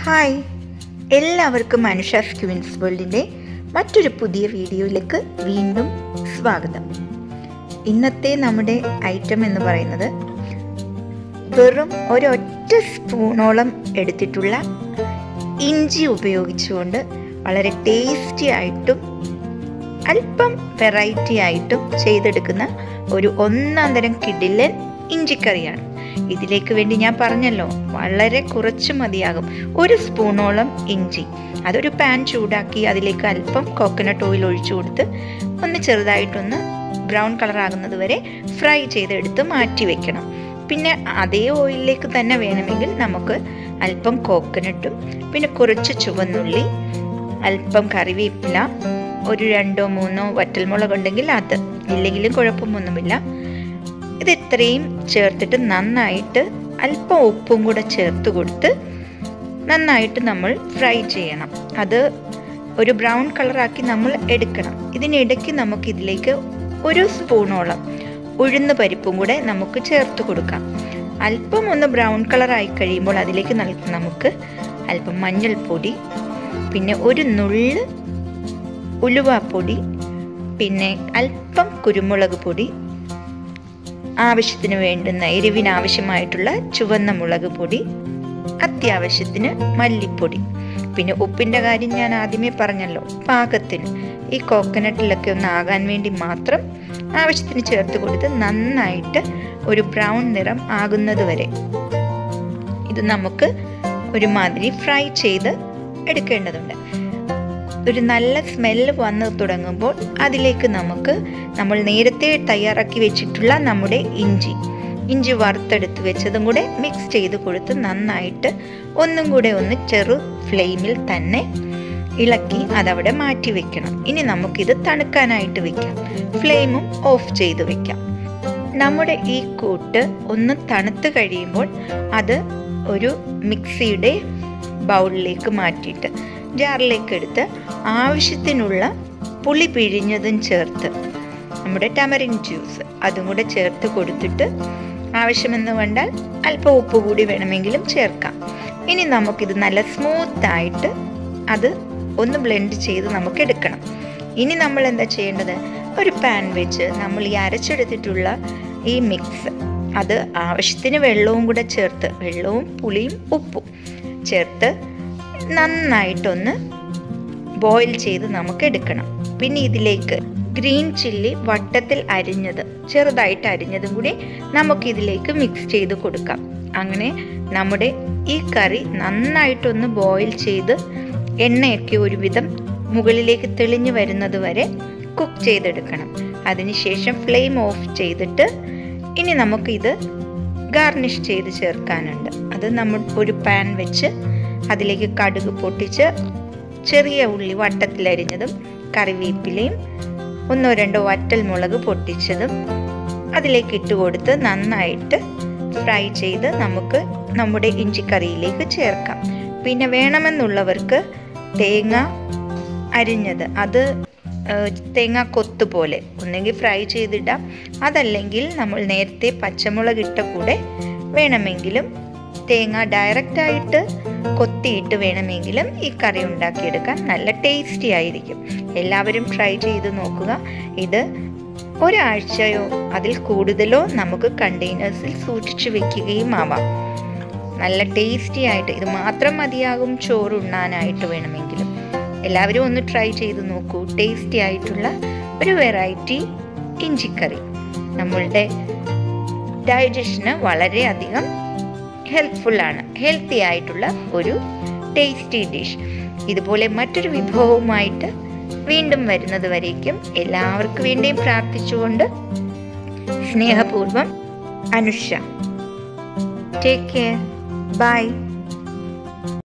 hi എല്ലാവർക്കും അനുഷാസ് ക്യൂൻസ് വേൾഡിൻ്റെ മറ്റൊരു പുതിയ വീഡിയോയിലേക്ക് വീണ്ടും സ്വാഗതം ഇന്നത്തെ നമ്മുടെ ഐറ്റം എന്ന് പറയുന്നത് വെറും ഒരൊറ്റ സ്പൂണോളം എടുത്തിട്ടുള്ള ഇഞ്ചി ഉപയോഗിച്ചുകൊണ്ട് വളരെ ടേസ്റ്റി ആയിട്ടും അല്പം വെറൈറ്റി ആയിട്ടും ചെയ്തെടുക്കുന്ന ഒരു ഒന്നാം തരം കിടിലൻ ഇഞ്ചിക്കറിയാണ് ഇതിലേക്ക് വേണ്ടി ഞാൻ പറഞ്ഞല്ലോ വളരെ കുറച്ച് മതിയാകും ഒരു സ്പൂണോളം ഇഞ്ചി അതൊരു പാൻ ചൂടാക്കി അതിലേക്ക് അല്പം കോക്കനട്ട് ഓയിൽ ഒഴിച്ചു കൊടുത്ത് ഒന്ന് ചെറുതായിട്ടൊന്ന് ബ്രൗൺ കളർ ആകുന്നത് വരെ ഫ്രൈ ചെയ്തെടുത്ത് മാറ്റി വെക്കണം പിന്നെ അതേ ഓയിലിലേക്ക് തന്നെ വേണമെങ്കിൽ നമുക്ക് അല്പം കോക്കനട്ടും പിന്നെ കുറച്ച് ചുവന്നുള്ളി അല്പം കറിവേപ്പില ഒരു രണ്ടോ മൂന്നോ വറ്റൽമുളക് ഉണ്ടെങ്കിൽ അത് ഇല്ലെങ്കിലും കുഴപ്പമൊന്നുമില്ല ഇത് ഇത്രയും ചേർത്തിട്ട് നന്നായിട്ട് അല്പം ഉപ്പും കൂടെ ചേർത്ത് കൊടുത്ത് നന്നായിട്ട് നമ്മൾ ഫ്രൈ ചെയ്യണം അത് ഒരു ബ്രൗൺ കളറാക്കി നമ്മൾ എടുക്കണം ഇതിനിടയ്ക്ക് നമുക്ക് ഇതിലേക്ക് ഒരു സ്പൂണോളം ഉഴുന്ന് പരിപ്പും കൂടെ നമുക്ക് ചേർത്ത് കൊടുക്കാം അല്പം ഒന്ന് ബ്രൗൺ കളറായി കഴിയുമ്പോൾ അതിലേക്ക് നമുക്ക് അല്പം മഞ്ഞൾപ്പൊടി പിന്നെ ഒരു നുള്ള് ഉലുവാപ്പൊടി പിന്നെ അല്പം കുരുമുളക് പൊടി ആവശ്യത്തിന് വേണ്ടുന്ന എരിവിന് ആവശ്യമായിട്ടുള്ള ചുവന്ന മുളക് പൊടി അത്യാവശ്യത്തിന് മല്ലിപ്പൊടി പിന്നെ ഉപ്പിൻ്റെ കാര്യം ഞാൻ ആദ്യമേ പറഞ്ഞല്ലോ പാകത്തിന് ഈ കോക്കനട്ടിലൊക്കെ ഒന്ന് ആകാൻ വേണ്ടി മാത്രം ആവശ്യത്തിന് ചേർത്ത് കൊടുത്ത് നന്നായിട്ട് ഒരു ബ്രൗൺ നിറം ആകുന്നത് വരെ ഇത് നമുക്ക് ഒരുമാതിരി ഫ്രൈ ചെയ്ത് എടുക്കേണ്ടതുണ്ട് ഒരു നല്ല സ്മെല്ല് വന്ന് തുടങ്ങുമ്പോൾ അതിലേക്ക് നമുക്ക് നമ്മൾ നേരത്തെ തയ്യാറാക്കി വെച്ചിട്ടുള്ള നമ്മുടെ ഇഞ്ചി ഇഞ്ചി വറുത്തെടുത്ത് വെച്ചതും കൂടെ മിക്സ് ചെയ്ത് കൊടുത്ത് നന്നായിട്ട് ഒന്നും കൂടെ ഒന്ന് ചെറു ഫ്ലെയിമിൽ തന്നെ ഇളക്കി അതവിടെ മാറ്റി വെക്കണം ഇനി നമുക്കിത് തണുക്കാനായിട്ട് വെക്കാം ഫ്ലെയിമും ഓഫ് ചെയ്ത് വെക്കാം നമ്മുടെ ഈ കൂട്ട് ഒന്ന് തണുത്ത് കഴിയുമ്പോൾ അത് ഒരു മിക്സിയുടെ ബൗളിലേക്ക് മാറ്റിയിട്ട് ജാറിലേക്ക് എടുത്ത് ആവശ്യത്തിനുള്ള പുളി പിഴിഞ്ഞതും ചേർത്ത് നമ്മുടെ ടമറിൻ ജ്യൂസ് അതും കൂടെ ചേർത്ത് കൊടുത്തിട്ട് ആവശ്യമെന്ന് വേണ്ടാൽ അല്പം ഉപ്പ് കൂടി വേണമെങ്കിലും ചേർക്കാം ഇനി നമുക്കിത് നല്ല സ്മൂത്തായിട്ട് അത് ഒന്ന് ബ്ലെൻഡ് ചെയ്ത് നമുക്ക് എടുക്കണം ഇനി നമ്മൾ എന്താ ചെയ്യേണ്ടത് ഒരു പാൻ വെച്ച് നമ്മൾ ഈ അരച്ചെടുത്തിട്ടുള്ള ഈ മിക്സ് അത് ആവശ്യത്തിന് വെള്ളവും കൂടെ ചേർത്ത് വെള്ളവും പുളിയും ഉപ്പും ചേർത്ത് നന്നായിട്ടൊന്ന് ബോയിൽ ചെയ്ത് നമുക്ക് എടുക്കണം പിന്നെ ഇതിലേക്ക് ഗ്രീൻ ചില്ലി വട്ടത്തിൽ അരിഞ്ഞത് ചെറുതായിട്ട് അരിഞ്ഞതും കൂടി നമുക്ക് ഇതിലേക്ക് മിക്സ് ചെയ്ത് കൊടുക്കാം അങ്ങനെ നമ്മുടെ ഈ കറി നന്നായിട്ടൊന്ന് ബോയിൽ ചെയ്ത് എണ്ണയൊക്കെ ഒരുവിധം മുകളിലേക്ക് തെളിഞ്ഞു വരുന്നത് വരെ കുക്ക് ചെയ്തെടുക്കണം അതിനുശേഷം ഫ്ലെയിം ഓഫ് ചെയ്തിട്ട് ഇനി നമുക്കിത് ഗാർണിഷ് ചെയ്ത് ചേർക്കാനുണ്ട് അത് നമ്മൾ ഒരു പാൻ വെച്ച് അതിലേക്ക് കടുക് പൊട്ടിച്ച് ചെറിയ ഉള്ളി വട്ടത്തിലരിഞ്ഞതും കറിവേപ്പിലയും ഒന്നോ രണ്ടോ വറ്റൽ മുളക് പൊട്ടിച്ചതും അതിലേക്ക് ഇട്ട് കൊടുത്ത് നന്നായിട്ട് ഫ്രൈ ചെയ്ത് നമുക്ക് നമ്മുടെ ഇഞ്ചിക്കറിയിലേക്ക് ചേർക്കാം പിന്നെ വേണമെന്നുള്ളവർക്ക് തേങ്ങ അരിഞ്ഞത് അത് തേങ്ങ കൊത്ത് പോലെ ഒന്നെങ്കിൽ ഫ്രൈ ചെയ്തിടാം അതല്ലെങ്കിൽ നമ്മൾ നേരത്തെ പച്ചമുളക് ഇട്ട കൂടെ വേണമെങ്കിലും തേങ്ങ ഡയറക്റ്റായിട്ട് കൊത്തിയിട്ട് വേണമെങ്കിലും ഈ കറി ഉണ്ടാക്കിയെടുക്കാൻ നല്ല ടേസ്റ്റി ആയിരിക്കും എല്ലാവരും ട്രൈ ചെയ്ത് നോക്കുക ഇത് ഒരാഴ്ചയോ അതിൽ കൂടുതലോ നമുക്ക് കണ്ടെയ്നേഴ്സിൽ സൂക്ഷിച്ചു വെക്കുകയും ആവാം നല്ല ടേസ്റ്റി ആയിട്ട് ഇത് മാത്രം മതിയാകും ചോറ് ഉണ്ണാനായിട്ട് വേണമെങ്കിലും എല്ലാവരും ഒന്ന് ട്രൈ ചെയ്ത് നോക്കൂ ടേസ്റ്റി ആയിട്ടുള്ള ഒരു വെറൈറ്റി ഇഞ്ചിക്കറി നമ്മളുടെ ഡൈജഷന് വളരെയധികം ഹെൽപ്ഫുള്ളാണ് ഹെൽത്തി ആയിട്ടുള്ള ഒരു ടേസ്റ്റി ഡിഷ് ഇതുപോലെ മറ്റൊരു വിഭവവുമായിട്ട് വീണ്ടും വരുന്നത് വരേക്കും എല്ലാവർക്കും വേണ്ടിയും പ്രാർത്ഥിച്ചുകൊണ്ട് സ്നേഹപൂർവം അനുഷ ടേക്ക് കെയർ ബൈ